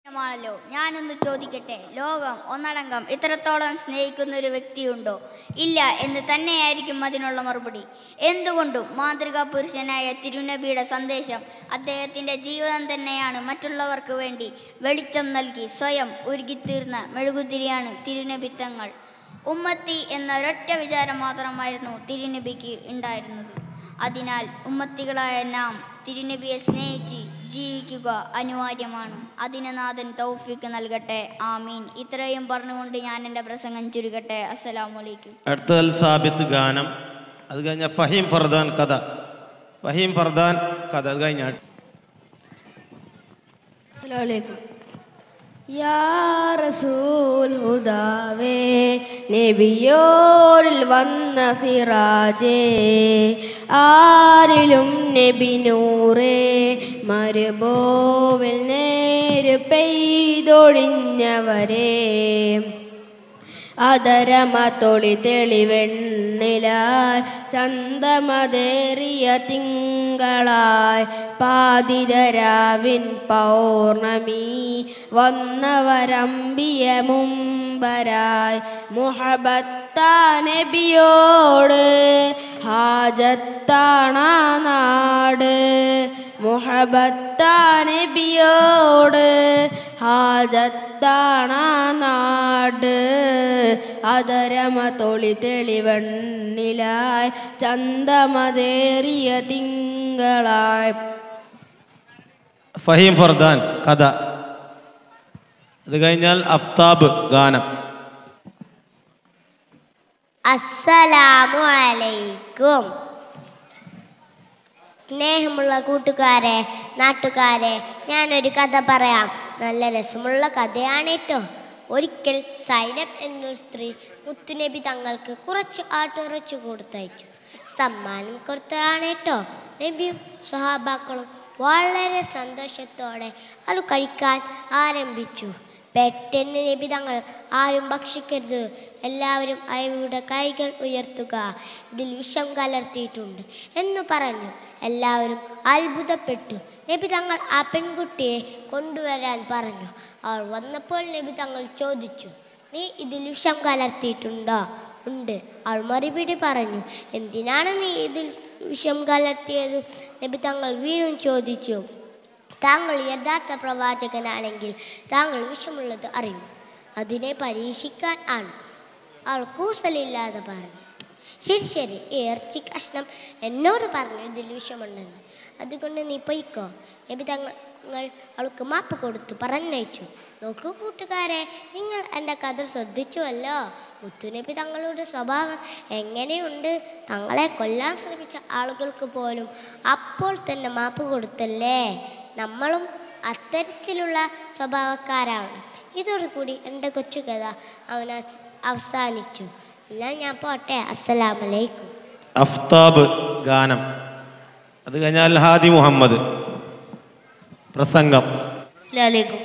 ണല്ലോ ഞാനൊന്ന് ചോദിക്കട്ടെ ലോകം ഒന്നടങ്കം ഇത്രത്തോളം സ്നേഹിക്കുന്ന ഒരു വ്യക്തിയുണ്ടോ ഇല്ല എന്ന് തന്നെയായിരിക്കും അതിനുള്ള മറുപടി എന്തുകൊണ്ടും മാതൃകാ പുരുഷനായ തിരുനബിയുടെ സന്ദേശം അദ്ദേഹത്തിൻ്റെ ജീവിതം തന്നെയാണ് മറ്റുള്ളവർക്ക് വേണ്ടി വെളിച്ചം നൽകി സ്വയം ഉരുകിത്തീർന്ന മെഴുകുതിരിയാണ് തിരുനബിത്തങ്ങൾ ഉമ്മത്തി എന്ന ഒരൊറ്റ വിചാരം മാത്രമായിരുന്നു തിരുനബിക്ക് ഉണ്ടായിരുന്നത് അതിനാൽ ഉമ്മത്തികളായ നാം തിരുനബിയെ സ്നേഹിച്ച് ജീവിക്കുക അനിവാര്യമാണ് അതിന് നാഥൻ തൗഫീക്ക് നൽകട്ടെ ആമീൻ ഇത്രയും പറഞ്ഞുകൊണ്ട് ഞാൻ എൻ്റെ പ്രസംഗം ചുരുക്കട്ടെ അസ്സലാമു അലൈക്കും അടുത്തത് സാബിത്ത് ഗാനം അത് കഴിഞ്ഞ ഫഹീം ഫർദാൻ കഥ ഫഹീം ഫർദാൻ കഥ അത് കഴിഞ്ഞ അസ്സലാമലൈക്കും യാ റസൂൽ ഹുദാവേ നബിയോരിൽ വന്ന സിറാജേ ആരിലും നബി നൂറേ മരുഭൂവിൽ നേര് പെയ്തൊഴിഞ്ഞവരേ അതരമതൊളി തെളിവെണ്ണിലായി ചന്തമതേറിയ തിങ്കളായി പാതിരരാവിൻ പൗർണമി വന്നവരമ്പിയ മുമ്പരായി മുഹബത്താ നബിയോട് ഹാജത്താണ നാട് മുഹബത്താ നബിയോട് ഹാജത്താണ നാട് അതരമ തൊളി തെളിവെണ്ണിലായി ചന്തമതേറിയ തിങ്കളായി ഫഹീം ഫർദാൻ കഥ അത് കഴിഞ്ഞാൽ അഫ്താബ് ഗാനം അസ്സലാമു അലൈക്കും സ്നേഹമുള്ള കൂട്ടുകാരെ നാട്ടുകാരെ ഞാനൊരു കഥ പറയാം നല്ല രസമുള്ള കഥയാണ് കേട്ടോ ഒരിക്കൽ സൈനബ് എന്നൊരു സ്ത്രീ മുത്തുനബി തങ്ങൾക്ക് കുറച്ച് ആട്ടിറച്ചു കൊടുത്തയച്ചു സമ്മാനം കൊടുത്തതാണ് കേട്ടോ നബിയും സഹാബാക്കളും വളരെ സന്തോഷത്തോടെ അത് കഴിക്കാൻ ആരംഭിച്ചു പെട്ടെന്ന് നബി തങ്ങൾ ആരും ഭക്ഷിക്കരുത് എല്ലാവരും അവയുടെ കൈകൾ ഉയർത്തുക ഇതിൽ വിഷം കലർത്തിയിട്ടുണ്ട് എന്ന് പറഞ്ഞു എല്ലാവരും അത്ഭുതപ്പെട്ടു നബി തങ്ങൾ ആ പെൺകുട്ടിയെ കൊണ്ടുവരാൻ പറഞ്ഞു അവൾ വന്നപ്പോൾ നബി തങ്ങൾ ചോദിച്ചു നീ ഇതിൽ വിഷം കലർത്തിയിട്ടുണ്ടോ ഉണ്ട് അവൾ മറുപടി പറഞ്ഞു എന്തിനാണ് നീ ഇതിൽ വിഷം കലർത്തിയത് നബി തങ്ങൾ വീണ്ടും ചോദിച്ചു താങ്കൾ യഥാർത്ഥ പ്രവാചകനാണെങ്കിൽ താങ്കൾ വിഷമുള്ളത് അറിയും അതിനെ പരീക്ഷിക്കാൻ ആണ് അവൾ കൂസലില്ലാതെ പറഞ്ഞു ശരി ശരി ഈ ഇറച്ചി കഷ്ണം എന്നോട് പറഞ്ഞു ഇതിൽ വിഷമുണ്ടെന്ന് അതുകൊണ്ട് നീ പൊയ്ക്കോ നബി തങ്ങൾ അവൾക്ക് മാപ്പ് കൊടുത്തു പറഞ്ഞയച്ചു നോക്കൂ കൂട്ടുകാരെ നിങ്ങൾ എൻ്റെ കഥ ശ്രദ്ധിച്ചുവല്ലോ മുത്തുനബി തങ്ങളുടെ സ്വഭാവം എങ്ങനെയുണ്ട് തങ്ങളെ കൊല്ലാൻ ശ്രമിച്ച ആളുകൾക്ക് പോലും അപ്പോൾ തന്നെ മാപ്പ് കൊടുത്തല്ലേ നമ്മളും അത്തരത്തിലുള്ള സ്വഭാവക്കാരാണ് ഇതോടുകൂടി എൻ്റെ കൊച്ചു കഥ അവൻ അവസ്- അവസാനിച്ചു എന്നാൽ ഞാൻ പോട്ടെ അസ്സലാമലൈക്കും അഫ്താബ് ഗാനം അത് കഴിഞ്ഞാൽ ഹാദി മുഹമ്മദ് പ്രസംഗം അസ്സലാമലൈക്കും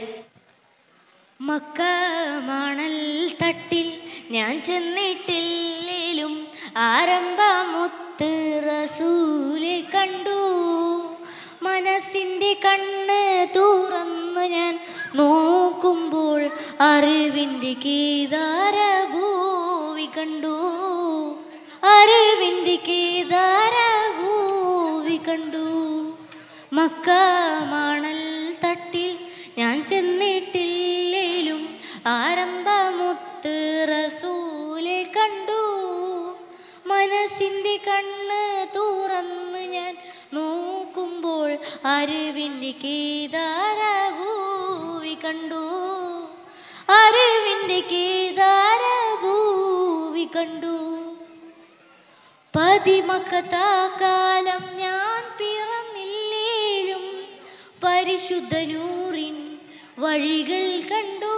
മക്ക മണൽ തട്ടിൽ ഞാൻ ചെന്നിട്ടില്ലേലും ആരംഭമുത്ത് റസൂലെ കണ്ടു മനസ്സിൻ്റെ കണ്ണ് തുറന്ന് ഞാൻ നോക്കുമ്പോൾ അറിവിൻ്റെ കേദാര ഭൂവി കണ്ടു അറിവിൻ്റെ കേദാര ഭൂവി കണ്ടു മക്ക മണൽ തട്ടിൽ ഞാൻ ചെന്നിട്ടില്ലേലും ആരംഭമുത്ത് റസൂലെ കണ്ടു മനസ്സിൻ്റെ കണ്ണ് തുറന്ന് ഞാൻ നോക്കുമ്പോൾ അറിവിൻ്റെ കേദാര ഭൂവി കണ്ടു അറിവിൻ്റെ കേദാര ഭൂവി കണ്ടു പതിമക്കത്താക്കാലം ഞാൻ പിറന്നില്ലേലും പരിശുദ്ധനൂറിൻ വഴികൾ കണ്ടു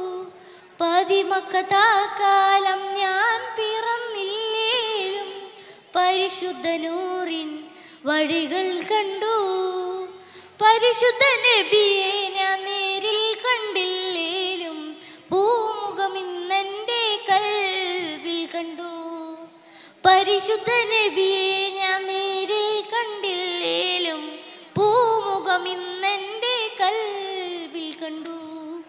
പതിമക്കത്താക്കാലം ഞാൻ പിറന്നില്ലേലും പരിശുദ്ധനൂറിൻ വഴികൾ കണ്ടു പരിശുദ്ധ നബിയെ ഞാൻ നേരിൽ കണ്ടില്ലേലും പൂമുഖം ഇന്നെൻ്റെ കൽവിൽ കണ്ടു പരിശുദ്ധ നബിയെ ഞാൻ നേരിൽ കണ്ടില്ലേലും പൂമുഖം ഇന്നെൻ്റെ കൽവിൽ കണ്ടു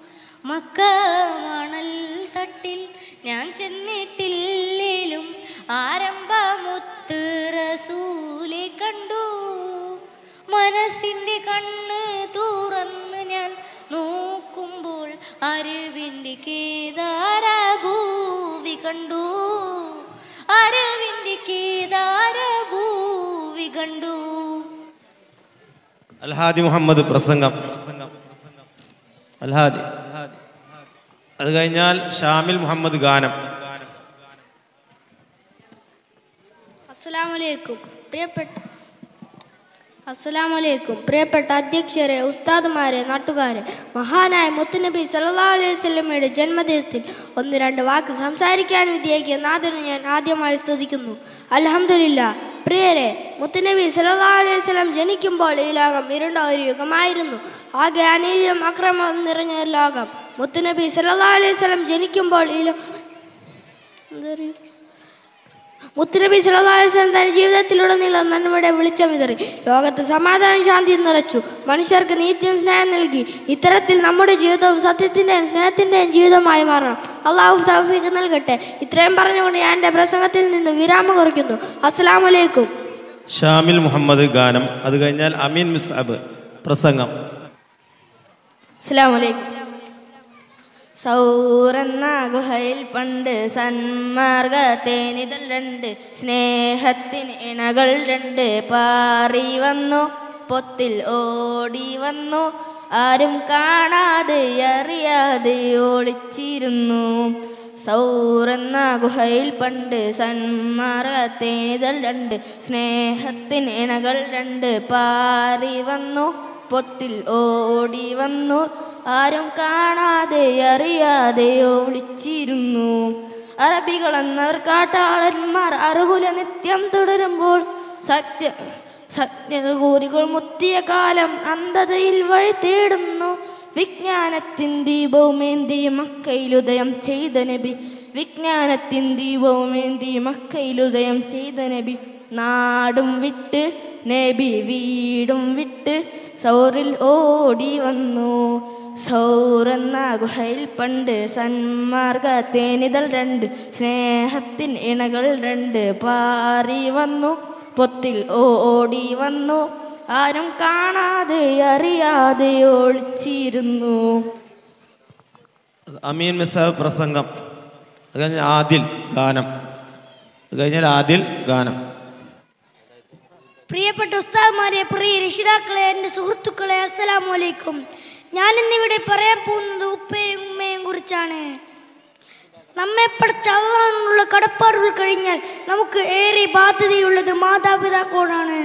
മക്ക മണൽ തട്ടിൽ ഞാൻ ചെന്നിട്ടില്ലേലും ആരംഭമുത്ത് റസൂലെ കണ്ടു മനസ്സിൻ്റെ കണ്ണ് തുറന്ന് ഞാൻ നോക്കുമ്പോൾ അറിവിൻ്റെ കേദാര ഭൂവി കണ്ടു അറിവിൻ്റെ കേദാര ഭൂവി കണ്ടു അൽഹാദി മുഹമ്മദ് പ്രസംഗം അൽഹാദി അത് കഴിഞ്ഞാൽ ഷാമിൽ മുഹമ്മദ് ഗാനം അസ്സലാമലൈക്കും പ്രിയപ്പെട്ട അസ്സലാമലൈക്കും പ്രിയപ്പെട്ട അധ്യക്ഷരെ ഉസ്താദുമാരെ നാട്ടുകാരെ മഹാനായ മുത്തുനബി സല്ലല്ലാഹു അലൈഹി വസല്ലമയുടെ ജന്മദിനത്തിൽ ഒന്ന് രണ്ട് വാക്ക് സംസാരിക്കാൻ വിദ്യയ്ക്ക് നാഥന് ഞാൻ ആദ്യമായി സ്തുതിക്കുന്നു അൽഹംദുലില്ലാ പ്രിയരെ മുത്തുനബി സല്ലല്ലാഹു അലൈഹി വസല്ലം ജനിക്കുമ്പോൾ ഈ ലോകം ഇരുണ്ട ഒരു യുഗമായിരുന്നു ആകെ അനീതിയും അക്രമവും നിറഞ്ഞ ഒരു ലോകം മുത്തുനബി സല്ലല്ലാഹു അലൈഹി വസല്ലം ജനിക്കുമ്പോൾ ഈ ലോ എന്തറിയും മുത്തുനബി സലഹുലം തന്റെ ജീവിതത്തിലുടനീളം നന്മയുടെ വെളിച്ചം വിതറി ലോകത്ത് സമാധാനം ശാന്തി നിറച്ചു മനുഷ്യർക്ക് നീതിയും സ്നേഹം നൽകി ഇത്തരത്തിൽ നമ്മുടെ ജീവിതവും സത്യത്തിന്റെയും സ്നേഹത്തിന്റെയും ജീവിതമായി മാറണം അള്ളാഹു സൗഫീക്ക് നൽകട്ടെ ഇത്രയും പറഞ്ഞുകൊണ്ട് ഞാൻ എൻ്റെ പ്രസംഗത്തിൽ നിന്ന് വിരാമം കുറിക്കുന്നു അസ്സലാമു അലൈക്കും ഷാമിൽ മുഹമ്മദ് ഗാനം അത് കഴിഞ്ഞാൽ അമീൻ മിസ്അബ് പ്രസംഗം അസ്സലാമലൈക്കും സൗറെന്ന ഗുഹയിൽ പണ്ട് സന്മാർഗത്തേനിതൽ രണ്ട് സ്നേഹത്തിന് ഇണകൾ രണ്ട് പാറി വന്നു പൊത്തിൽ ഓടി വന്നു ആരും കാണാതെ അറിയാതെ ഒളിച്ചിരുന്നു സൗറെന്ന ഗുഹയിൽ പണ്ട് സന്മാർഗത്തേനിതൽ രണ്ട് സ്നേഹത്തിന് ഇണകൾ രണ്ട് പാറി വന്നു പൊത്തിൽ ഓടി വന്നു ആരും കാണാതെ അറിയാതെ ഒളിച്ചിരുന്നു അറബികൾ എന്നവർ കാട്ടാളന്മാർ അറുകുല നിത്യം തുടരുമ്പോൾ സത്യ സത്യകൂരികൾ മുത്തിയ കാലം അന്ധതയിൽ വഴി തേടുന്നു വിജ്ഞാനത്തിൻ ദീപവുമേന്തി മക്കയിലുദയം ചെയ്ത നബി വിജ്ഞാനത്തിൻ ദീപവുമേന്തി മക്കയിലുദയം ചെയ്ത നബി നാടും വിട്ട് നബി വീടും വിട്ട് സൗറിൽ ഓടി വന്നു സൗറെന്ന ഗുഹയിൽ പണ്ട് സന്മാർഗ തേനിതൽ രണ്ട് സ്നേഹത്തിൻ ഇണകൾ രണ്ട് പാറി വന്നു പൊത്തിൽ ഓടി വന്നു ആരും കാണാതെ അറിയാതെ ഒളിച്ചിരുന്നു അമീൻ മിസ്അബ് പ്രസംഗം അത് കഴിഞ്ഞാൽ ആദിൽ ഗാനം അത് കഴിഞ്ഞാൽ ആദിൽ ഗാനം പ്രിയപ്പെട്ട ഉസ്താദ്മാരെ പ്രിയ രക്ഷിതാക്കളെ എൻ്റെ സുഹൃത്തുക്കളെ അസ്സലാമു അലൈക്കും ഞാൻ ഇന്നിവിടെ പറയാൻ പോകുന്നത് ഉപ്പയും ഉമ്മയും കുറിച്ചാണ് നമ്മെ പഠിച്ച അള്ളാഹുള്ള കടപ്പാടുകൾ കഴിഞ്ഞാൽ നമുക്ക് ഏറെ ബാധ്യതയുള്ളത് മാതാപിതാക്കളോടാണ്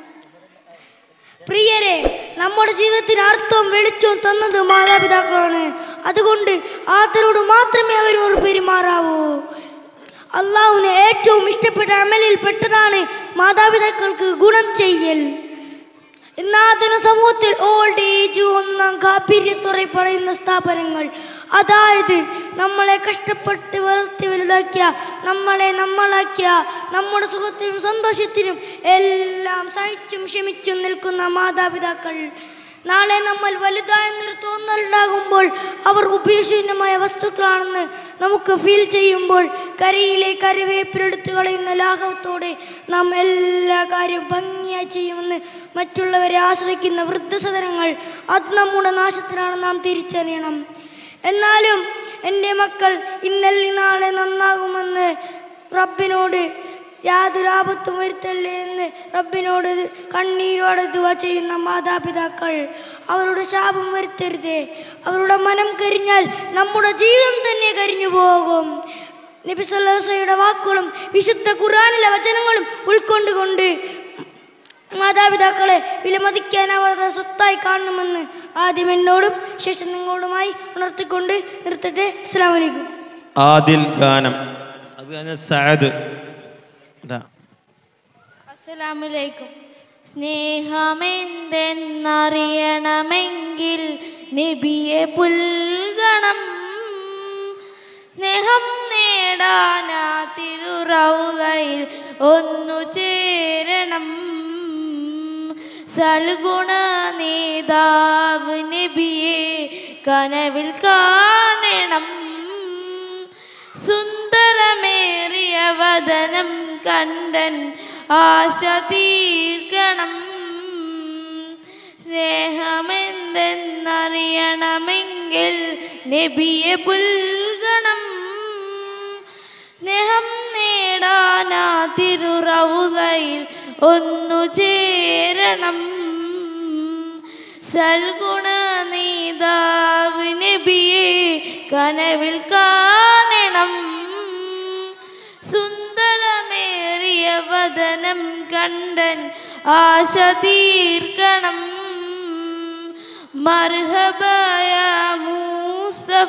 പ്രിയരെ നമ്മുടെ ജീവിതത്തിന് അർത്ഥവും വെളിച്ചവും തന്നത് മാതാപിതാക്കളാണ് അതുകൊണ്ട് ആദരോട് മാത്രമേ അവരോട് പെരുമാറാവൂ അള്ളാഹുവിന് ഏറ്റവും ഇഷ്ടപ്പെട്ട അമലിൽ പെട്ടതാണ് മാതാപിതാക്കൾക്ക് ഗുണം ചെയ്യൽ ഇന്നാധുന സമൂഹത്തിൽ ഓൾഡ് ഏജ് ഒന്നാം കാപ്പീര്യത്തുറ പറയുന്ന സ്ഥാപനങ്ങൾ അതായത് നമ്മളെ കഷ്ടപ്പെട്ട് വളർത്തി വലുതാക്കിയ നമ്മളെ നമ്മളാക്കിയ നമ്മുടെ സുഖത്തിനും സന്തോഷത്തിനും എല്ലാം സഹിച്ചും ക്ഷമിച്ചും നിൽക്കുന്ന മാതാപിതാക്കൾ നാളെ നമ്മൾ വലുതായെന്നൊരു തോന്നലുണ്ടാകുമ്പോൾ അവർ ഉപയോഗശൂന്യമായ വസ്തുക്കളാണെന്ന് നമുക്ക് ഫീൽ ചെയ്യുമ്പോൾ കരയിലെ കറിവേപ്പിലെടുത്ത് കളയുന്ന ലാഘവത്തോടെ നാം എല്ലാ കാര്യവും ഭംഗിയായി ചെയ്യുമെന്ന് മറ്റുള്ളവരെ ആശ്രയിക്കുന്ന വൃദ്ധസദനങ്ങൾ അത് നമ്മുടെ നാശത്തിനാണ് നാം തിരിച്ചറിയണം എന്നാലും എൻ്റെ മക്കൾ ഇന്നല്ലി നാളെ നന്നാകുമെന്ന് റബ്ബിനോട് യാതൊരു ആപത്തും വരുത്തല്ലേ എന്ന് റബ്ബിനോട് കണ്ണീരോടെ ദുവ ചെയ്യുന്ന മാതാപിതാക്കൾ അവരുടെ ശാപം വരുത്തരുതേ അവരുടെ മനം കരിഞ്ഞാൽ നമ്മുടെ ജീവിതം തന്നെ കരിഞ്ഞു പോകും നബി സല്ലല്ലാഹുയുടെ വാക്കുകളും വിശുദ്ധ ഖുർആനിലെ വചനങ്ങളും ഉൾക്കൊണ്ടുകൊണ്ട് മാതാപിതാക്കളെ വിലമതിക്കാനാവാത്ത സ്വത്തായി കാണണമെന്ന് ആദ്യം എന്നോടും ശേഷം നിങ്ങളോടുമായി ഉണർത്തിക്കൊണ്ട് നിർത്തട്ടെ അസ്സാം വലൈക്കും ആദിൽ ഗാനം അത് കഴിഞ്ഞാൽ സഅദ് ഇതാ. അസ്സലാമലൈക്കും സ്നേഹമെന്തെന്നറിയണമെങ്കിൽ നബിയെ പുൽഗണം സ്നേഹം നേടാനാ തിരുറൗലയിൽ ഒന്നു ചേരണം സൽഗുണ നേതാവ് നബിയെ കനവിൽ കാണണം സുന്ദരമേറിയ വദനം കണ്ടൻ ആശ തീർക്കണം സ്നേഹമെന്തെന്നറിയണമെങ്കിൽ നബിയെ പുൽകണം സ്നേഹം നേടാനാ തിരുറവുകയിൽ ഒന്നു ചേരണം സൽഗുണ നീതാവ് നബിയെ കനവിൽ കാണണം സുന്ദരമേറിയ വദനം കണ്ടൻ ആശ തീർക്കണം മർഹബായ മുസ്തഫ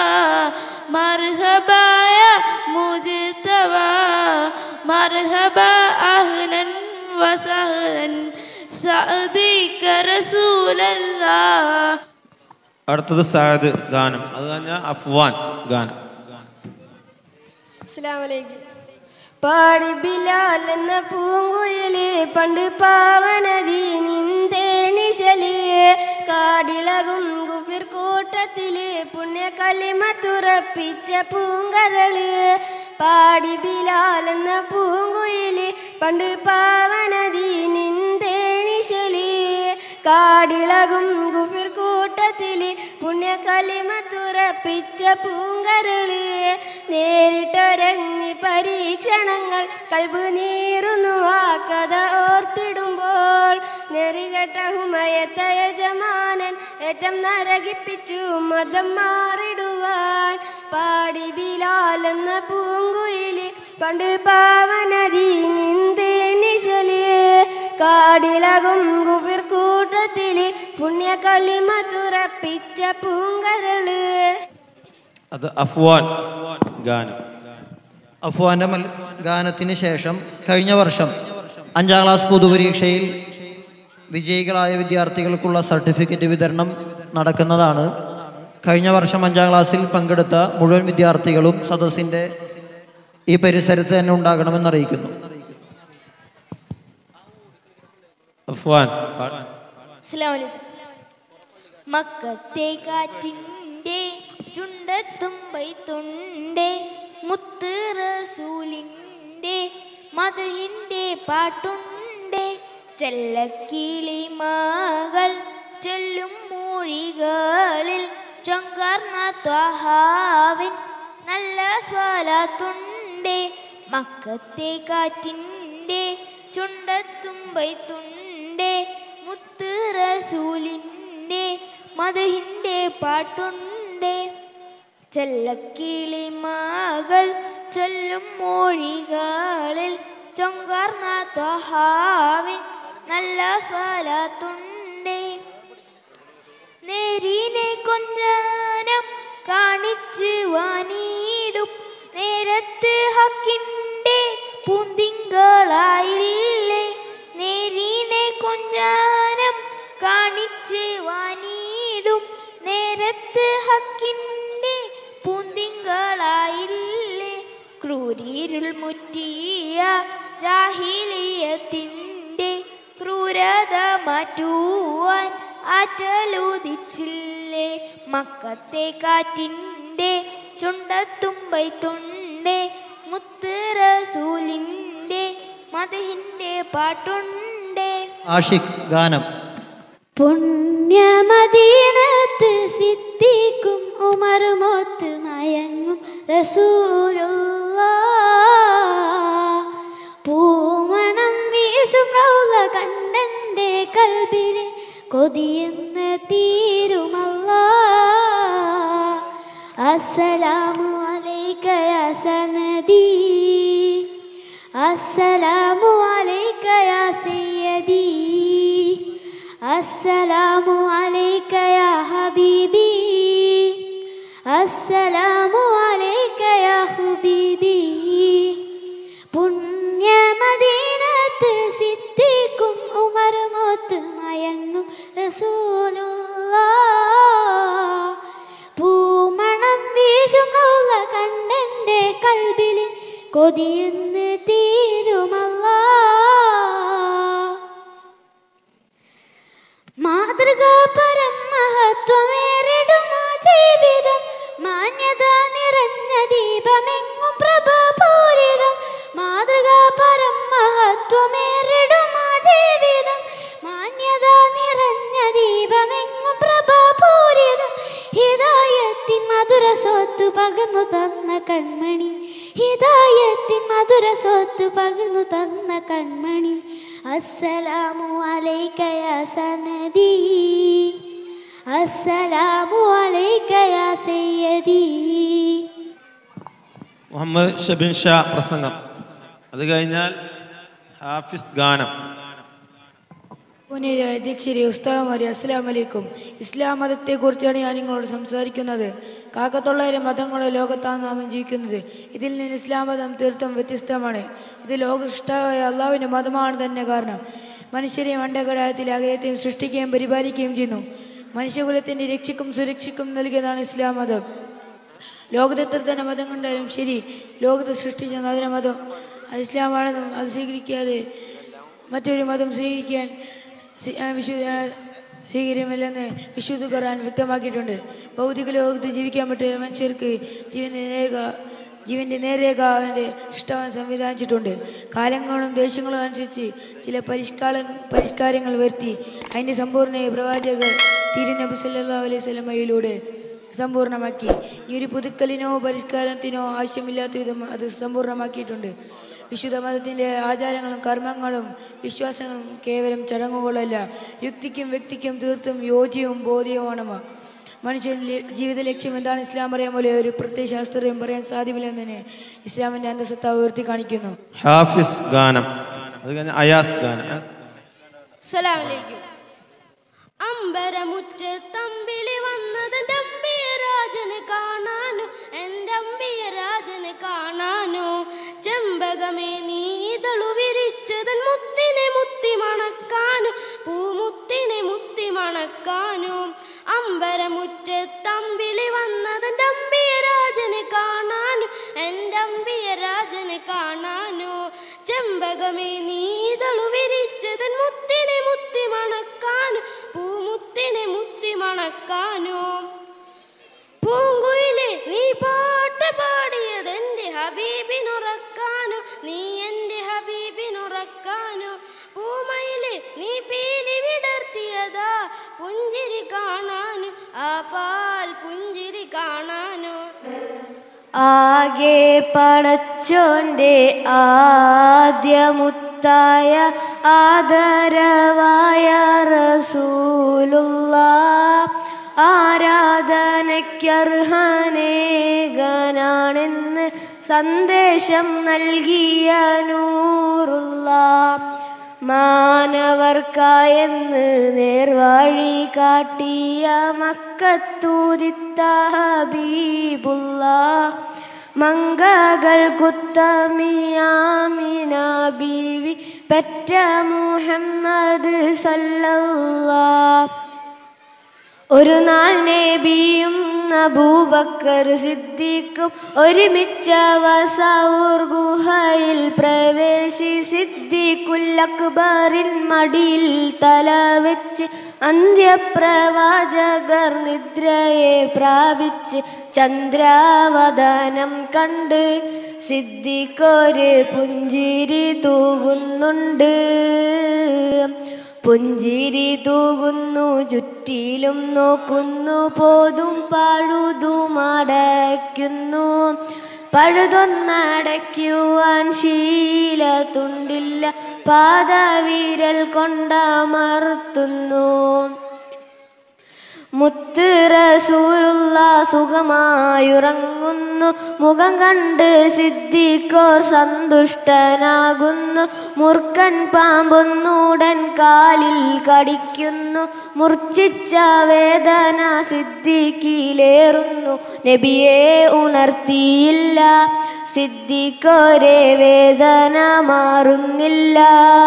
മർഹബായ മുജ്തബ മർഹബ അഹ്ലൻ വസഹ്ലൻ സഅദിക റസൂലല്ലാ അടുത്തത് സാദ് ഗാനം അത് കഴിഞ്ഞാൽ അഫ്വാൻ ഗാനം അസ്സലാമലൈക്കും പാടി ബിലാൽ എന്ന പൂങ്കുയില് പണ്ട് പാവനദി നിന്തേനിശല് കാടിളകും ഗുഫിർ കൂട്ടത്തില് പുണ്യ കലിമ തുറപ്പിച്ച പൂങ്കരള് പാടി ബിലാൽ എന്ന പൂങ്കുയില് പണ്ട് പാവനദി നിന്തേനിശല് കാടിളകും ഗുഫിർ കൂട്ടത്തില് പുണ്യ കലിമ തുറപ്പിച്ച പൂങ്കരള് നേരിട്ടൊരങ്ങി പരീക്ഷണങ്ങൾ കൽബ് നീറുന്നു ആ കഥ ഓർത്തിടുമ്പോൾ നെറികെട്ട ഹുമയത്ത യജമാനൻ ഏറ്റം നരകിപ്പിച്ചു മതം മാറിടുവാൻ പാടി ബിലാൽ എന്ന പൂങ്കുയില് പണ്ട് പാവനദി നിന്തേനിശല് കാടിളകും ഗുഫിർ കൂട്ടത്തില് പുണ്യ കലിമ തുറപ്പിച്ച പൂങ്കരള് അത് അഫ്വാൻ ഗാനം അഫ്വാന്റെ മൽ ഗാനത്തിന് ശേഷം കഴിഞ്ഞ വർഷം അഞ്ചാം ക്ലാസ് പൊതുപരീക്ഷയിൽ വിജയികളായ വിദ്യാർത്ഥികൾക്കുള്ള സർട്ടിഫിക്കറ്റ് വിതരണം നടക്കുന്നതാണ് കഴിഞ്ഞ വർഷം അഞ്ചാം ക്ലാസ്സിൽ പങ്കെടുത്ത മുഴുവൻ വിദ്യാർത്ഥികളും സദസ്സിൻ്റെ ഈ പരിസരത്ത് തന്നെ ഉണ്ടാകണമെന്ന് അറിയിക്കുന്നു അഫ്വാൻ മക്കത്തെ കാറ്റിൻ്റെ ചുണ്ടത്തുമ്പൈ തൊണ്ടേ മുത്ത് റസൂലിൻ്റെ മധുഹിൻ്റെ പാട്ടുണ്ടേ ചെല്ലക്കിളി മകൾ ചൊല്ലും മൊഴികളിൽ ചൊങ്കാർന്ന ത്വഹാവിൻ നല്ല സ്വലാത്തുണ്ടേ മക്കത്തെ കാറ്റിൻ്റെ ചുണ്ടത്തുമ്പൈ തുണ്ടേ മുത്ത് റസൂലിൻ്റെ മധുഹിൻ്റെ പാട്ടുണ്ടേ ചെല്ലക്കിളി മകൾ ചൊല്ലും മൊഴികളിൽ ചൊങ്കാർന്ന ത്വഹാവിൻ നല്ല സ്വലാത്തുണ്ടേ നേരിനെ കൊഞ്ചാനം കാണിച്ച് വാനീടും നേരത്ത് ഹക്കിൻ്റെ പൂന്തിങ്കളായില്ലേ നേരിനെ കൊഞ്ചാനം കാണിച്ച് വാനീടും നേരത്ത് ഹക്കിൻ്റെ പൂന്തിങ്കളായില്ലേ ക്രൂരീരുൾ മുറ്റിയ ജാഹിലിയത്തിൻ്റെ ക്രൂരത മാറ്റുവാൻ ആറ്റലുദിച്ചില്ലേ മക്കത്തെ കാറ്റിൻ്റെ ചുണ്ടത്തുമ്പൈ തൊണ്ടേ മുത്ത് റസൂലിൻ്റെ മതഹിൻ്റെ പാട്ടുണ്ടേ ആഷിഖ് ഗാനം പുണ്യമദീനത്ത് സിദ്ധിക്കും ഉമറുമൊത്ത് മയങ്ങും റസൂലുള്ള പൂമണം വീശും റൗള കണ്ടന്റെ കൽബിൽ കൊതിയെന്ന് തീരുമല്ല അസ്സലാമു അലൈക യാ സനദി അസ്സലാമു അലൈക യാ സയ്യദി അസ്സലാമു അലൈക യാ ഹബീബി അസ്സലാമു അലൈക യാ ഹബീബി പുണ്യമദീനത്ത് സിദ്ധിക്കും ഉമർ മോത്ത് മയങ്ങും റസൂലുള്ള പൂമണം വീശും റൗള കണ്ടന്റെ കൽബിൽ കൊതിയെന്ന് തീരുമല്ല മഹത്വമേറിടുമാ ജീവിതം മാന്യത നിറഞ്ഞ ദീപമെങ്ങും പ്രഭാപൂരിതം മാതൃകാപരം മഹത്വമേറിടുമാ ജീവിതം മാന്യത നിറഞ്ഞ ദീപമെങ്ങും പ്രഭാപൂരിതം ഹിതായത്തിൻ മധുര സ്വത്ത് പകർന്നു തന്ന കൺമണി ഹിതായത്തിൻ മധുര സ്വത്ത് പകർന്നു തന്ന കൺമണി അസ്സലാമു അലൈക യാ സനദി അസ്സലാമു അലൈക യാ സയ്യദി മുഹമ്മദ് ഷബിൻ ഷാ പ്രസംഗം അത് കഴിഞ്ഞാൽ ഹാഫിസ് ഗാനം പുനര അധ്യക്ഷരെ ഉസ്താവമാരി അസ്സലാം വലൈക്കും ഇസ്ലാം മതത്തെക്കുറിച്ചാണ് ഞാൻ നിങ്ങളോട് സംസാരിക്കുന്നത് കാക്കത്തൊള്ളായിരം മതങ്ങളെ ലോകത്താണ് നാം ജീവിക്കുന്നത് ഇതിൽ നിന്ന് ഇസ്ലാം മതം തീർത്തും വ്യത്യസ്തമാണ് ഇത് ലോകഷ്ടാവായ അള്ളാഹുവിൻ്റെ മതമാണ് തന്നെ കാരണം മനുഷ്യരെയും അണ്ടകടായത്തിൽ അകലത്തെയും സൃഷ്ടിക്കുകയും പരിപാലിക്കുകയും ചെയ്യുന്നു മനുഷ്യകുലത്തിൻ്റെ രക്ഷയ്ക്കും സുരക്ഷയ്ക്കും നൽകിയതാണ് ഇസ്ലാം മതം ലോകത്ത് എത്ര തന്നെ മതം കണ്ടാലും ശരി ലോകത്ത് സൃഷ്ടിച്ച അതിനെ മതം അത് ഇസ്ലാമാണെന്നും അത് സ്വീകരിക്കാതെ മറ്റൊരു മതം സ്വീകരിക്കാൻ സ്വീ- ആ, വിശു ആ, സ്വീകരിക്കുമില്ലെന്ന് വിശുദ്ധ ഖുർആൻ വ്യക്തമാക്കിയിട്ടുണ്ട് ഭൗതിക ലോകത്ത് ജീവിക്കാൻ പറ്റിയ മനുഷ്യർക്ക് ജീവന്റെ നേരേക ജീവന്റെ നേരേക അവൻ്റെ ഇഷ്ടവൻ സംവിധാനിച്ചിട്ടുണ്ട് കാലങ്ങളും ദേശങ്ങളും അനുസരിച്ച് ചില പരിഷ്കാര പരിഷ്കാരങ്ങൾ വരുത്തി അതിൻ്റെ സമ്പൂർണ്ണ പ്രവാചകർ തിരുനബി സല്ലല്ലാഹു അലൈഹി സ്വലമയിലൂടെ സമ്പൂർണ്ണമാക്കി ഈ ഒരു പുതുക്കലിനോ പരിഷ്കാരത്തിനോ ആവശ്യമില്ലാത്ത വിധം അത് സമ്പൂർണ്ണമാക്കിയിട്ടുണ്ട് വിശുദ്ധ മതത്തിൻ്റെ ആചാരങ്ങളും കർമ്മങ്ങളും വിശ്വാസങ്ങളും കേവലം ചടങ്ങുകളല്ല യുക്തിക്കും വ്യക്തിക്കും തീർത്തും യോജ്യവും ബോധ്യവുമാണ് മനുഷ്യൻ ജീവിത ലക്ഷ്യം എന്താണ് ഇസ്ലാം പറയാൻ പോലെ ഒരു പ്രത്യേക ശാസ്ത്രീയം പറയാൻ സാധ്യമല്ലെന്ന് തന്നെ ഇസ്ലാമിൻ്റെ അന്തസത്ത ഉയർത്തി കാണിക്കുന്നു ഹാഫിസ് ഗാനം അത് കഴിഞ്ഞാൽ അയാസ് ഗാനം അസ്സലാമലൈക്കും അമ്പരമുറ്റത്തമ്പിളി വന്നത് തമ്പിയരാജന് കാണാനു എൻ്റെ അമ്പിയരാജന് കാണാനു ചെമ്പകമേ നീതളു വിരിച്ചതൻ മുത്തിനെ മുത്തി മണക്കാനു പൂമുത്തിനെ മുത്തി മണക്കാനു അമ്പരമുറ്റത്തമ്പിളി വന്നത് തമ്പിയരാജന് കാണാനു എൻ്റെ അമ്പിയരാജന് കാണാനു ചെമ്പകമേ നീതളു വിരിച്ചതൻ മുത്തിനെ മുത്തി മണക്കാനു പൂമുത്തിനെ മുത്തി മണക്കാനു പൂങ്കുയിലെ നീ പാട്ട് പാടിയത് എൻ്റെ ഹബീബിനുറക്കാനു നീ എൻ്റെ ഹബീബിനുറക്കാനു പൂമയിലെ നീ പീലി വിടർത്തിയതാ പുഞ്ചിരി കാണാനു ആ പാൽ പുഞ്ചിരി കാണാനു ആകെ പടച്ചോന്റെ ആദ്യമുത്തായ ആദരവായ റസൂലുള്ള ആരാധനയ്ക്കർഹനേകനാണെന്ന് സന്ദേശം നൽകിയ നൂറുള്ള മാനവർക്കായെന്ന് നേർവഴി കാട്ടിയ മക്കത്തൂതിത്ത ഹബീബുള്ള മങ്കകൾ കുത്തമിയാമിന ബീവി പെറ്റ മുഹമ്മദ് സല്ലല്ലാ ഒരു നാൾ നബിയും അബൂബക്കർ സിദ്ദീഖും ഒരുമിച്ച വസൂർ ഗുഹയിൽ പ്രവേശി സിദ്ദീഖുൽ അക്ബറിൻ മടിയിൽ തല വെച്ച് അന്ത്യപ്രവാചകർ നിദ്രയെ പ്രാപിച്ച് ചന്ദ്രാവതാനം കണ്ട് സിദ്ദീഖൊരു പുഞ്ചിരി തൂകുന്നുണ്ട് പുഞ്ചിരി തൂകുന്നു ചുറ്റിലും നോക്കുന്നു പോതും പഴുതുമടയ്ക്കുന്നു പഴുതൊന്നടയ്ക്കുവാൻ ശീല തുണ്ടില്ല പാദവിരൽ കൊണ്ടമർത്തുന്നു മുത്ത് റസൂലുള്ള സുഖമായുറങ്ങുന്നു മുഖം കണ്ട് സിദ്ധിക്കോർ സന്തുഷ്ടനാകുന്നു മുർക്കൻ പാമ്പൊന്നൂടൻ കാലിൽ കടിക്കുന്നു മുർച്ചിച്ച വേദന സിദ്ധിക്കിലേറുന്നു നബിയെ ഉണർത്തിയില്ല സിദ്ധിക്കോരെ വേദന മാറുന്നില്ല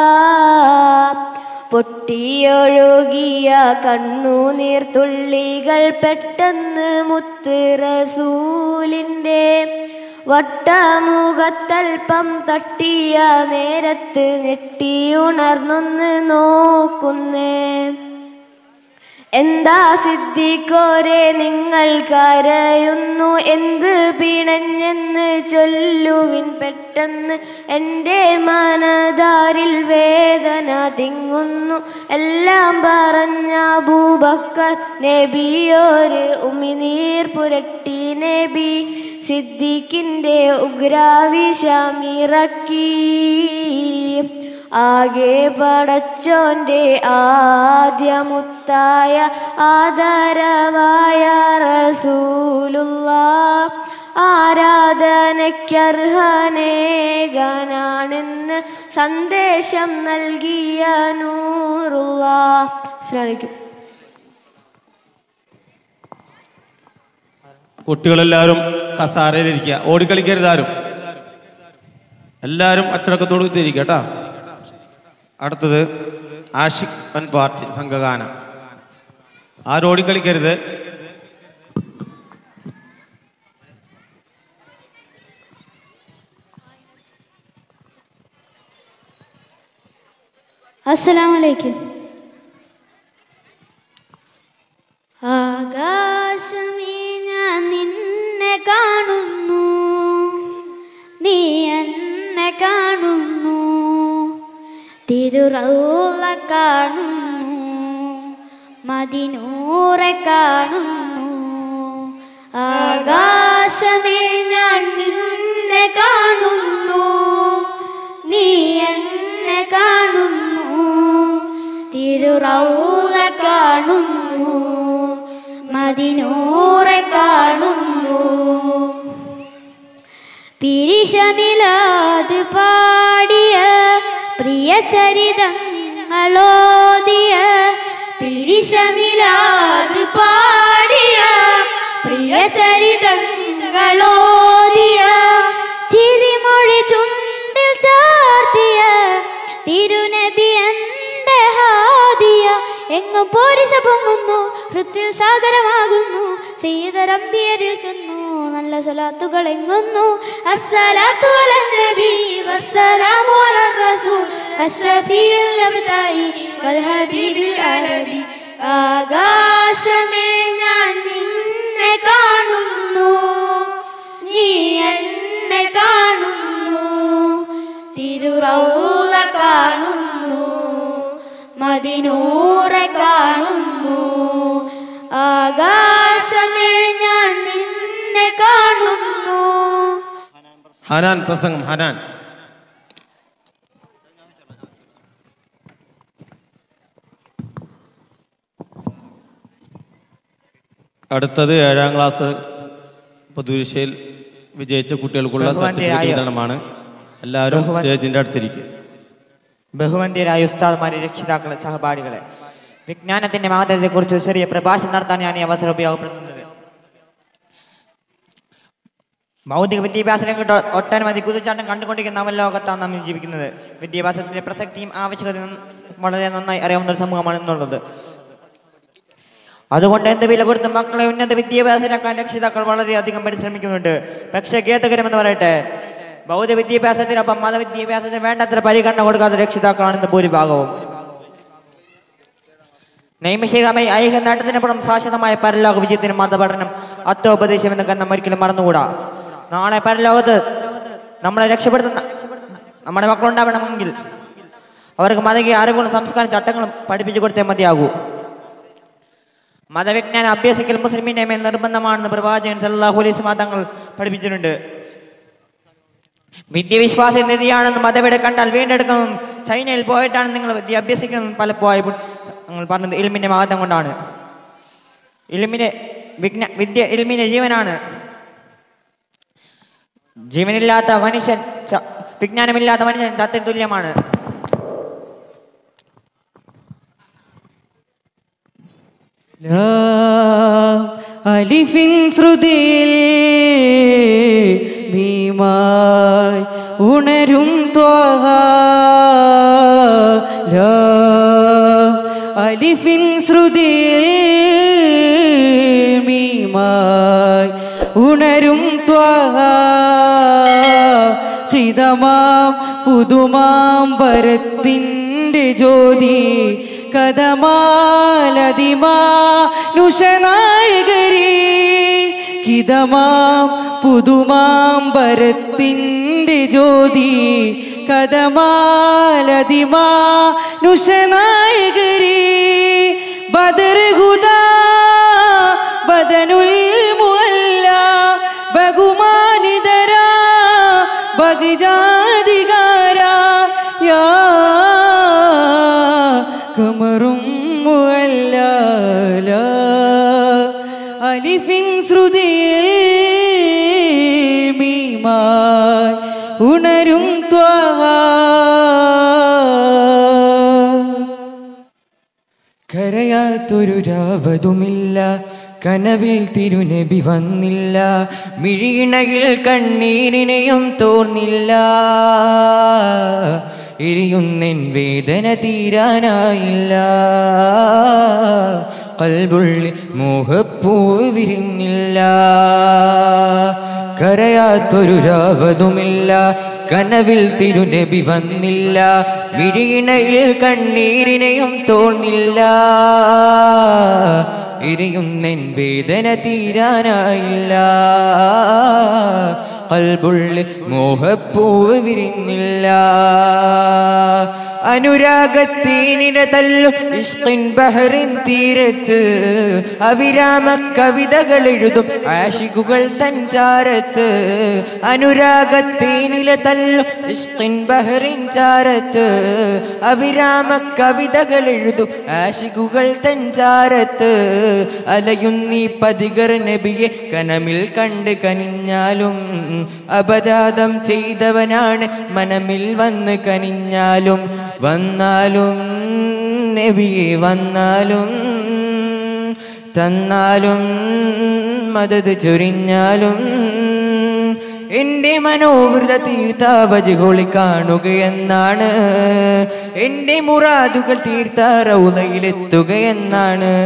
പൊട്ടിയൊഴുകിയ കണ്ണുനീർത്തുള്ളികൾ പെട്ടെന്ന് മുത്ത് റസൂലിൻ്റെ വട്ടമുഖത്തൽപ്പം തട്ടിയ നേരത്ത് ഞെട്ടിയുണർന്നൊന്ന് നോക്കുന്നേ എന്താ സിദ്ധിക്കോരെ നിങ്ങൾ കരയുന്നു എന്ത് പിണഞ്ഞെന്ന് ചൊല്ലുവിൻ പെട്ടെന്ന് എൻ്റെ മനതാരിൽ വേദന തിങ്ങുന്നു എല്ലാം പറഞ്ഞ ഭൂബക്കർ നബിയോര് ഉമിനീർ പുരട്ടി നബി സിദ്ദിഖിൻ്റെ ഉഗ്രാവിഷമിറക്കി ആകെ പടച്ചോന്റെ ആദ്യമുത്തായ ആദരവായ റസൂലുള്ള ആരാധനയ്ക്കർഹനേകനാണെന്ന് സന്ദേശം നൽകിയ നൂറുള്ള ശ്രമിക്കും കുട്ടികളെല്ലാവരും കസാരയിലിരിക്കുക ഓടിക്കളിക്കരുതാരും എല്ലാവരും അച്ചടക്കത്തോട് തിരിക്കുക കേട്ടോ അടുത്തത് ആഷിഖ് അൻ പാർട്ടി സംഘഗാനം ആരും ഓടിക്കളിക്കരുത് അസ്സലാമലൈക്കും ആകാശമേ ഞാൻ നിന്നെ കാണുന്നു നീ എന്നെ കാണുന്നു തിരുറൗല കാണുന്നു മതിനൂറെ കാണുന്നു ആകാശമേ ഞാൻ നിന്നെ കാണുന്നു നീ എന്നെ കാണുന്നു തിരുറൗല കാണുന്നു മതിനൂറെ കാണുന്നു പിരിശമിലാത് പാടിയ പ്രിയ ചരിതങ്ങളോദിയ പിരിശമിലാത് പാടിയ പ്രിയ ചരിതങ്ങളോദിയ ചിരിമൊഴി ചുണ്ടിൽ ചാർത്തിയ തിരുനബി എന്റെ ഹാദിയ എങ്ങും പോരിശ പൊങ്ങുന്നു ഹൃത്തിൽ സാഗരമാകുന്നു ചെയ്തരമ്പിയരിൽ ചെന്നു നല്ല സ്വലാത്തുകൾ എങ്ങുന്നു അസ്സലാത്തു അലൻ നബി വസ്സലാമു അലർ റസൂൽ അഷ്റഫിയിൽ അബ്ദായി വൽ ഹബീബിൽ അറബി ആകാശമേ ഞാൻ നിന്നെ കാണുന്നു നീ എന്നെ കാണുന്നു തിരുറൗല കാണുന്നു മതിനൂറെ കാണുന്നു ആകാശമേ ഞാൻ നിന്നെ കാണുന്നു ഹനാൻ പ്രസംഗം ഹനാൻ അടുത്തത് ഏഴാം ക്ലാസ് പൊതുവിഷയിൽ വിജയിച്ച കുട്ടികൾക്കുള്ള സർട്ടിഫിക്കറ്റ് ബഹുമാന്യരായ- വിതരണമാണ് എല്ലാവരും ബഹുമാൻ- സ്റ്റേജിന്റെ അടുത്തിരിക്കും ബഹുമന്തിയരായ ഉസ്താദ്മാരെ രക്ഷിതാക്കളെ സഹപാഠികളെ വിജ്ഞാനത്തിന്റെ മഹത്വത്തെക്കുറിച്ച് ഒരു ചെറിയ പ്രഭാഷണം നടത്താൻ ഞാൻ ഈ അവസരം ഉപയോഗപ്പെടുത്തുന്നത് ഭൗതിക വിദ്യാഭ്യാസ രംഗത്ത് ഒട്ടനവധി കുതിച്ചാട്ടം കണ്ടുകൊണ്ടിരിക്കുന്ന നവലോകത്താണ് നാം ജീവിക്കുന്നത് വിദ്യാഭ്യാസത്തിന്റെ പ്രസക്തിയും ആവശ്യകതയും വളരെ നന്നായി അറിയാവുന്ന ഒരു സമൂഹമാണ് എന്നുള്ളത് അതുകൊണ്ട് എന്ത് വില കൊടുത്ത് മക്കളെ ഉന്നത വിദ്യാഭ്യാസത്തിലാക്കാൻ രക്ഷിതാക്കൾ വളരെയധികം പരിശ്രമിക്കുന്നുണ്ട് പക്ഷേ ഖേദകരമെന്ന് പറയട്ടെ ബൗദ്ധ വിദ്യാഭ്യാസത്തിനൊപ്പം മതവിദ്യാഭ്യാസത്തിന് വേണ്ടത്ര പരിഗണന കൊടുക്കാത്ത രക്ഷിതാക്കളാണ് ഭൂരിഭാഗവും നൈമിഷികമായി ഐഹിക നേട്ടത്തിനപ്പുറം ശാശ്വതമായ പരലോക വിജയത്തിന് മതപഠനം അത്വോപദേശം എന്നൊക്കെ നാം ഒരിക്കലും മറന്നുകൂടാ നാളെ പരലോകത്ത് നമ്മളെ രക്ഷപ്പെടുത്തുന്ന നമ്മുടെ മക്കളുണ്ടാവണമെങ്കിൽ അവർക്ക് മതകീയ അറിവുകളും സംസ്കാര ചട്ടങ്ങളും പഠിപ്പിച്ചു കൊടുത്തേ മതിയാകൂ മതവിജ്ഞാനം അഭ്യസിക്കൽ മുസ്ലിമിന്റെ മേൽ നിർബന്ധമാണെന്ന് പ്രവാചകൻ സല്ലല്ലാഹു അലൈഹി വസല്ലം തങ്ങൾ പഠിപ്പിച്ചിട്ടുണ്ട് വിദ്യവിശ്വാസ നിധിയാണെന്ന് മതവിടെ കണ്ടാൽ വീണ്ടെടുക്കണം ചൈനയിൽ പോയിട്ടാണ് നിങ്ങൾ വിദ്യ അഭ്യസിക്കണം പലപ്പോഴും നിങ്ങൾ പറഞ്ഞത് ഇൽമിന്റെ മഹത്വം കൊണ്ടാണ് ഇൽമിന്റെ വിജ്ഞ വിദ്യ ഇൽമിന്റെ ജീവനാണ് ജീവനില്ലാത്ത മനുഷ്യൻ ച- വിജ്ഞാനമില്ലാത്ത മനുഷ്യൻ ചത്തിന് തുല്യമാണ് അലിഫിൻ ശ്രുതിയിൽ മീമായി ഉണരും ത്വഹ ലാ അലിഫിൻ ശ്രുതിയിൽ മീമായി ഉണരും ത്വഹ ഹൃതമാം പുതുമാം പരത്തിൻ്റെ ജ്യോതി കഥമാലതിമാനുഷനായകരേ കിതമാം പുതുമാം വരത്തിൻ്റെ ജ്യോതി കഥമാലതിമാനുഷനായകരേ ബദർഹുദാ ബദനുൽ മുല്ല ബഹുമാനിതരാ ബഗജാധികാര യാ കമറും മുല്ല അലിഫിൻ ശ്രുതിയിൽ മീമായി ഉണരും ത്വഹ കരയാത്തൊരു രാവതുമില്ല കനവിൽ തിരുനബി വന്നില്ല മിഴിയിണയിൽ കണ്ണീരിനെയും തോർന്നില്ല എരിയുന്നെൻ വേദന തീരാനായില്ല കൽവുള്ളിൽ മോഹപ്പൂവ് വിരിഞ്ഞില്ല കരയാത്തൊരു രാവതുമില്ല കനവിൽ തിരുനബി വന്നില്ല മിഴിയിണയിൽ കണ്ണീരിനെയും തോന്നില്ല എരിയുന്നെൻ വേദന തീരാനായില്ല കൽബുള്ളിൽ മോഹപ്പൂവ് വിരിഞ്ഞില്ല അനുരാഗത്തീനിനെ തല്ലും ഇഷ്കിൻ ബഹറിൻ തീരത്ത് അവിരാമ കവിതകൾ എഴുതും ആഷികുകൾ തഞ്ചാരത്ത് അനുരാഗത്തീനിലെ തല്ലും ഇഷ്കിൻ ബഹറിൻ ചാരത്ത് അവിരാമ കവിതകൾ എഴുതും ആഷികുകൾ തഞ്ചാരത്ത് അലയുന്നീ പതികർ നബിയെ കനമിൽ കണ്ട് കനിഞ്ഞാലും അപരാധം ചെയ്തവനാണ് മനമിൽ വന്ന് കനിഞ്ഞാലും വന്നാലും നബിയെ വന്നാലും തന്നാലും മദത് ചൊരിഞ്ഞാലും എന്റെ മനോവൃത തീർത്ഥാവജികൊളി കാണുകയെന്നാണ് എന്റെ മുറാദുകൾ തീർത്ഥ റൗലയിലെത്തുകയെന്നാണ്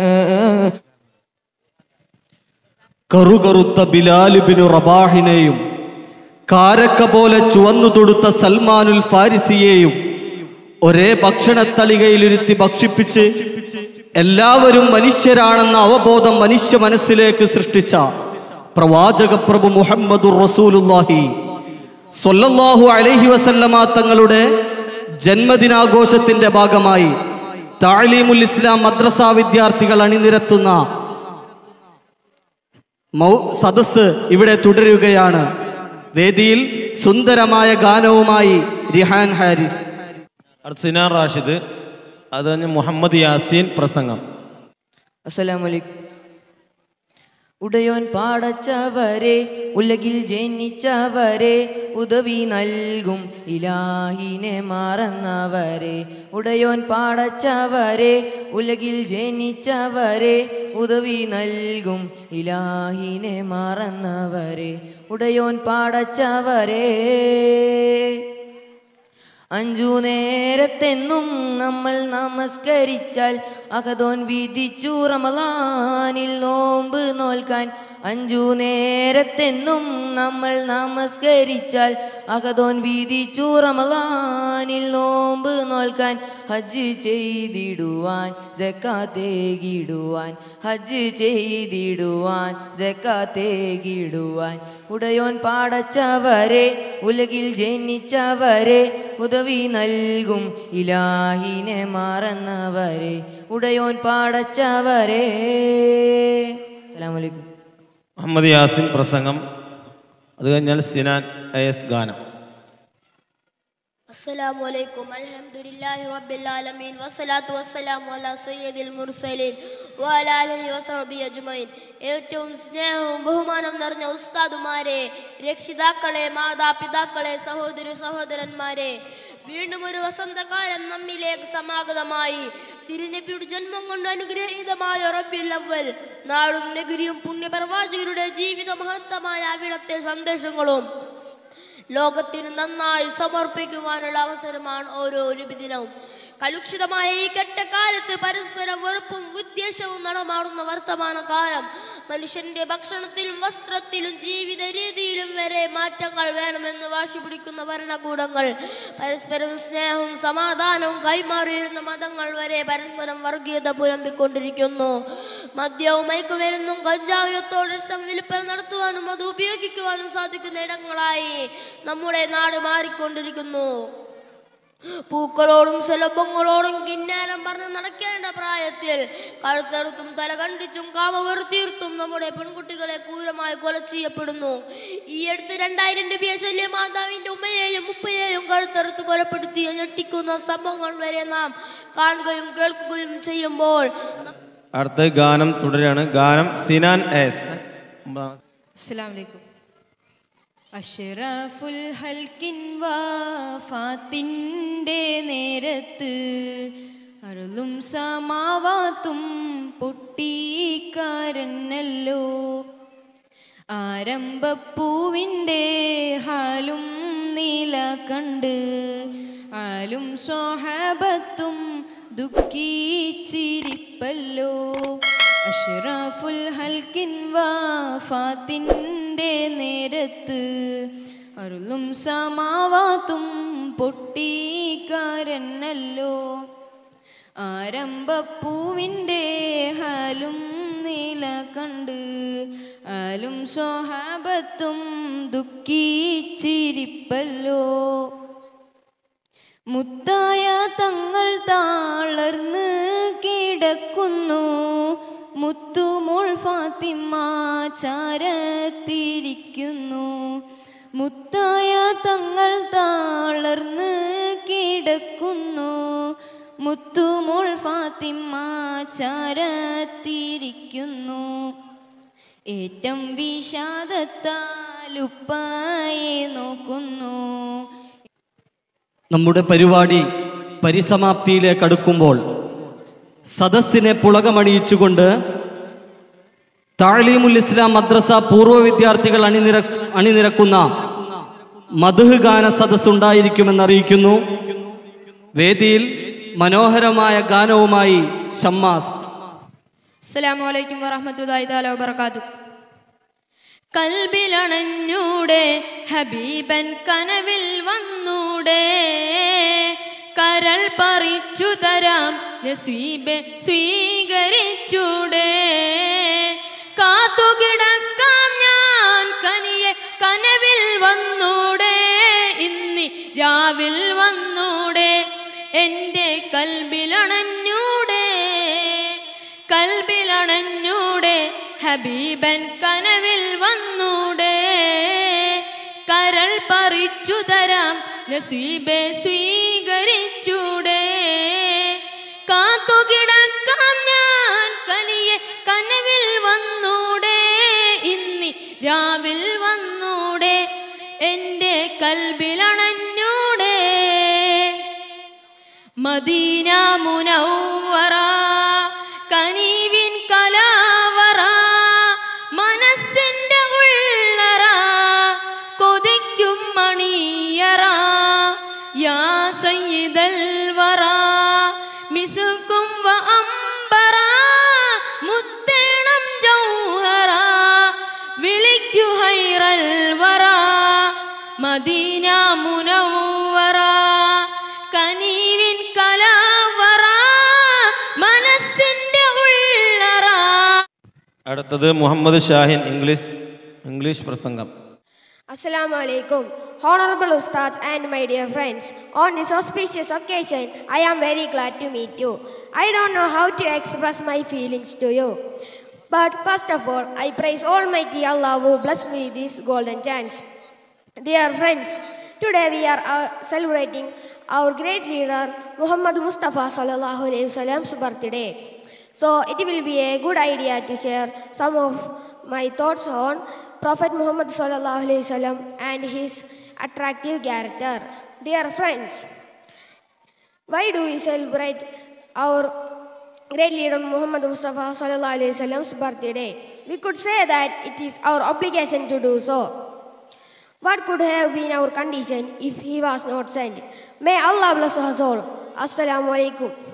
കറുകറുത്ത ബിലാലിബിനു റബാഹിനെയും കാരക്ക പോലെ ചുവന്നു തൊടുത്ത സൽമാനുൽ ഫാരിസിയെയും ഒരേ ഭക്ഷണത്തളികയിലിരുത്തി ഭക്ഷിപ്പിച്ച് എല്ലാവരും മനുഷ്യരാണെന്ന അവബോധം മനുഷ്യ മനസ്സിലേക്ക് സൃഷ്ടിച്ച പ്രവാചക പ്രഭു മുഹമ്മദുർ റസൂലുല്ലാഹി സൊല്ലല്ലാഹു അലൈഹി വസല്ലമ തങ്ങളുടെ ജന്മദിനാഘോഷത്തിന്റെ ഭാഗമായി താലീമുൽ ഇസ്ലാം മദ്രസ വിദ്യാർത്ഥികൾ അണിനിരത്തുന്ന മൗ സദസ് ഇവിടെ തുടരുകയാണ് വേദിയിൽ സുന്ദരമായ ഗാനവുമായി റിഹാൻ ഹാരിസ് അടുത്ത സിനാൻ റാഷിദ് അത് കഴിഞ്ഞ് മുഹമ്മദ് യാസീൻ പ്രസംഗം അസ്സലാമലൈക്കും ഉടയോൻ പാടച്ചവരെ ഉലകിൽ ജനിച്ചവരെ ഉദവി നൽകും ഇലാഹിനെ മറന്നവരെ ഉടയോൻ പാടച്ചവരെ ഉലകിൽ ജനിച്ചവരെ ഉദവി നൽകും ഇലാഹിനെ മറന്നവരെ ഉടയോൻ പാടച്ചവരെ അഞ്ചു നേരത്തെന്നും നമ്മൾ നമസ്കരിച്ചാൽ അഹദോൻ വിധിച്ചു റമലാനിൽ നോമ്പ് നോൽക്കാൻ അഞ്ചു നേരത്തെന്നും നമ്മൾ നമസ്കരിച്ചാൽ അഹദോൻ വിധിച്ചു റമലാനിൽ നോമ്പ് നോൽക്കാൻ ഹജ്ജ് ചെയ്തിടുവാൻ ജക്കാത്തേകിടുവാൻ ഹജ്ജ് ചെയ്തിടുവാൻ ജക്കാത്തേകിടുവാൻ ഉടയോൻ പാടച്ചവരെ ഉലകിൽ ജനിച്ചവരെ ഉദവി നൽകും ഇലാഹിനെ മറന്നവരെ ഉടയോൻ പാടച്ചവരെ അസ്സലാമലൈക്കും മുഹമ്മദ് യാസിൻ പ്രസംഗം അത് കഴിഞ്ഞാൽ സിനാൻ എസ് ഗാനം السلام عليكم الحمد لله رب العالمين والصلاة والسلام على سيد المرسلين وعلى آله وصحبه أجمعين ഏറ്റവും സ്നേഹവും ബഹുമാനം നിറഞ്ഞ ഉസ്താദുമാരെ രക്ഷിതാക്കളെ മാതാപിതാക്കളെ സഹോദര സഹോദരന്മാരെ വീണ്ടും ഒരു വസന്തകാലം നമ്മിലേക്ക് സമാഗതമായി തിരുനബിയുടെ ജന്മം കൊണ്ട് അനുഗ്രഹീതമായ റബ്ബിൽ അവൽ നാടും നഗരിയും പുണ്യപ്രവാചകരുടെ ജീവിത മഹത്തമായ അവിടത്തെ സന്ദേശങ്ങളും ലോകത്തിന് നന്നായി സമർപ്പിക്കുവാനുള്ള അവസരമാണ് ഓരോ ദിനവും കലുഷിതമായ ഈ കെട്ടകാലത്ത് പരസ്പരം വെറുപ്പും വിദ്വേഷവും നടമാടുന്ന വർത്തമാന കാലം മനുഷ്യന്റെ ഭക്ഷണത്തിലും വസ്ത്രത്തിലും ജീവിത രീതിയിലും വരെ മാറ്റങ്ങൾ വേണമെന്ന് വാശി പിടിക്കുന്ന ഭരണകൂടങ്ങൾ പരസ്പരം സ്നേഹവും സമാധാനവും കൈമാറിയിരുന്ന മതങ്ങൾ വരെ പരസ്പരം വർഗീയത പുലമ്പിക്കൊണ്ടിരിക്കുന്നു മദ്യവും മയക്കുമരുന്നും കഞ്ചാവയത്തോടെ ഇഷ്ടം വിൽപ്പന നടത്തുവാനും അത് ഉപയോഗിക്കുവാനും സാധിക്കുന്ന ഇടങ്ങളായി നമ്മുടെ നാട് മാറിക്കൊണ്ടിരിക്കുന്നു പൂക്കളോടും ശലഭങ്ങളോടും കിന്നാരം പറഞ്ഞ് നടക്കേണ്ട പ്രായത്തിൽ കഴുത്തറുത്തും തല കണ്ടിച്ചും കാമവെറുത്തീർത്തും നമ്മുടെ പെൺകുട്ടികളെ ക്രൂരമായി കൊല ചെയ്യപ്പെടുന്നു ഈ അടുത്ത് രണ്ടായിരം രൂപയെ ചൊല്ലിയ മാതാവിന്റെ ഉമ്മയെയും ഉപ്പയെയും കഴുത്തറുത്ത് കൊലപ്പെടുത്തിയ ഞെട്ടിക്കുന്ന സംഭവങ്ങൾ വരെ നാം കാണുകയും കേൾക്കുകയും ചെയ്യുമ്പോൾ അടുത്ത ഗാനം തുടരുകയാണ് ഗാനം സിനാൻ എസ് അസ്സലാമലൈക്കും അഷ്റഫുൽ ഹൽക്കിൻ വാഫാത്തിൻ്റെ നേരത്ത് അരുളും സമാവാത്തും പൊട്ടിക്കാരനല്ലോ ആരംഭപ്പൂവിൻ്റെ ഹാലും നീല കണ്ട് ആലും സ്വഹാബത്തും ദുഃഖിച്ചിരിപ്പല്ലോ അഷ്റഫുൽ ഹൽക്കിൻ വാഫാത്തിൻ്റെ നേരത്ത് അരുളും സമാവാത്തും പൊട്ടിക്കാരനല്ലോ ആരംഭപ്പൂവിൻ്റെ ഹാലും നീല കണ്ട് ആലും സ്വഹാബത്തും ദുഃഖിച്ചിരിപ്പല്ലോ മുത്തായ തങ്ങൾ താളർന്ന് കിടക്കുന്നു മുത്തുമോൾ ഫാത്തിമ ചാരത്തിരിക്കുന്നു മുത്തായ തങ്ങൾ താളർന്ന് കിടക്കുന്നു മുത്തുമോൾ ഫാത്തിമ ചാരത്തിരിക്കുന്നു ഏറ്റം വിഷാദത്താലുപ്പായെ നോക്കുന്നു നമ്മുടെ പരിപാടി പരിസമാപ്തിയിലേക്ക് അടുക്കുമ്പോൾ സദസ്സിനെ പുളകമണിയിച്ചുകൊണ്ട് താഴീമുൽ ഇസ്ലാം മദ്രസ പൂർവ്വ വിദ്യാർത്ഥികൾ അണിനിര അണിനിരക്കുന്ന മധുഹ് ഗാന സദസ് ഉണ്ടായിരിക്കുമെന്ന് അറിയിക്കുന്നു വേദിയിൽ മനോഹരമായ ഗാനവുമായി ഷമ്മാസ് അസ്സലാമു അലൈക്കും വറഹ്മത്തുള്ളാഹി തആല വബറകാതു കൽബിലണഞ്ഞൂടെ ഹബീബൻ കനവിൽ വന്നൂടെ കരൾ പറിച്ചു തരാം നസീബെ സ്വീകരിച്ചൂടെ കാത്തുകിടക്കാം ഞാൻ കനിയെ കനവിൽ വന്നൂടെ ഇന്നി രാവിൽ വന്നൂടെ എൻ്റെ കൽബിലണഞ്ഞൂടെ കൽബിലണഞ്ഞൂടെ ഹബീബൻ കനവിൽ വന്നൂടെ കരൾ പറിച്ചു തരാം നസീബെ സ്വീകരിച്ചൂടെ കാത്തുകിടക്കാം ഞാൻ കനിയെ കനവിൽ വന്നൂടെ ഇന്നി രാവിൽ വന്നൂടെ എൻ്റെ കൽബിലണഞ്ഞൂടെ മദീന മുനൗവറ കനീവിൻ കലാവറ മനസ്സിന്റെ ഉള്ളറ കൊതിക്കും മണിയറ യാ സയ്യിദൽ വറ മിസുക്കും വ അമ്പറ മുത്തേണം ജൗഹറ വിളിക്കു ഹൈറൽ വറ മദീന മുനവ്വറ കനീവിൻ കലാവറ മനസ്സിന്റെ ഉള്ളറ അടുത്തത് മുഹമ്മദ് ഷാഹിൻ ഇംഗ്ലീഷ് ഇംഗ്ലീഷ് പ്രസംഗം Assalamu alaikum, honorable ustads and my dear friends. On this auspicious occasion, I am very glad to meet you. I don't know how to express my feelings to you. But first of all, I praise Almighty Allah who blessed me this golden chance. Dear friends, today we are uh, celebrating our great leader Muhammad Mustafa sallallahu alaihi wasallam's birthday. So it will be a good idea to share some of my thoughts on Prophet Muhammad sallallahu alaihi wasallam and his attractive character. Dear friends, why do we celebrate our great leader Muhammad Mustafa sallallahu alaihi wasallam's birthday? We could say that it is our obligation to do so. What could have been our condition if he was not sent? May Allah bless us all. Assalamu alaikum.